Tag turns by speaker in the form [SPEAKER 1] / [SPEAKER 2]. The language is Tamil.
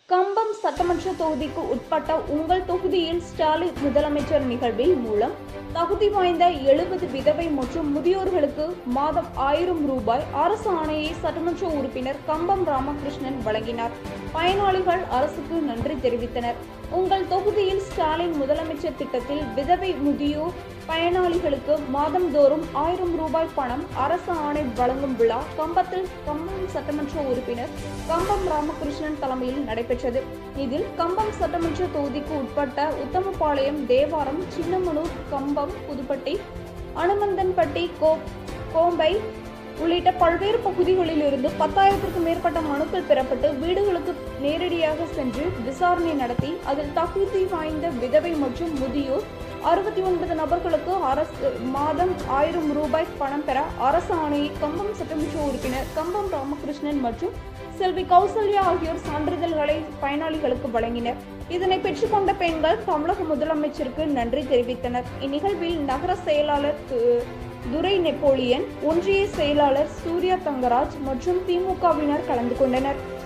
[SPEAKER 1] கம்பம் சட்டமன்ற தொகுதிக்கு உட்பட்ட உங்கள் தொகுதியில் ஸ்டாலின் முதலமைச்சர் நிகழ்வில் மூலம் தகுதி வாய்ந்த எழுபது விதவை மற்றும் முதியோர்களுக்கு மாதம் ஆயிரம் ரூபாய் அரசு ஆணையை சட்டமன்ற உறுப்பினர் கம்பம் ராமகிருஷ்ணன் வழங்கினார் பயனாளிகள் அரசுக்கு நன்றி தெரிவித்தனர் உங்கள் தொகுதியில் ஸ்டாலின் முதலமைச்சர் திட்டத்தில் விதவை முதியோர் பயனாளிகளுக்கு மாதந்தோறும் ஆயிரம் ரூபாய் பணம் அரசு ஆணை வழங்கும் விழா கம்பத்தில் கம்பம் சட்டமன்ற உறுப்பினர் கம்பம் ராமகிருஷ்ணன் தலைமையில் நடைபெற்றது இதில் கம்பம் சட்டமன்ற தொகுதிக்கு உட்பட்ட உத்தமபாளையம் தேவாரம் சின்னமனூர் கம்பம் புதுப்பட்டி அனுமந்தன்பட்டி கோ கோம்பை உள்ளிட்ட பல்வேறு பகுதிகளில் இருந்து பத்தாயிரத்திற்கும் மேற்பட்ட மனுக்கள் பெறப்பட்டு வீடுகளுக்கு நேரடியாக சென்று விசாரணை நடத்தி அதில் தகுதி வாய்ந்த விதவை மற்றும் முதியோர் அறுபத்தி ஒன்பது நபர்களுக்கு அரசு மாதம் ஆயிரம் ரூபாய் பணம் பெற அரசு ஆணையை கம்பம் சட்டமன்ற உறுப்பினர் கம்பம் ராமகிருஷ்ணன் மற்றும் செல்வி கௌசல்யா ஆகியோர் சான்றிதழ்களை பயனாளிகளுக்கு வழங்கினர் இதனை பெற்றுக்கொண்ட பெண்கள் தமிழக முதலமைச்சருக்கு நன்றி தெரிவித்தனர் இந்நிகழ்வில் நகர செயலாளர் து- துரை நெப்போலியன் ஒன்றிய செயலாளர் சூர்யா தங்கராஜ் மற்றும் திமுகவினர் கலந்து கொண்டனர்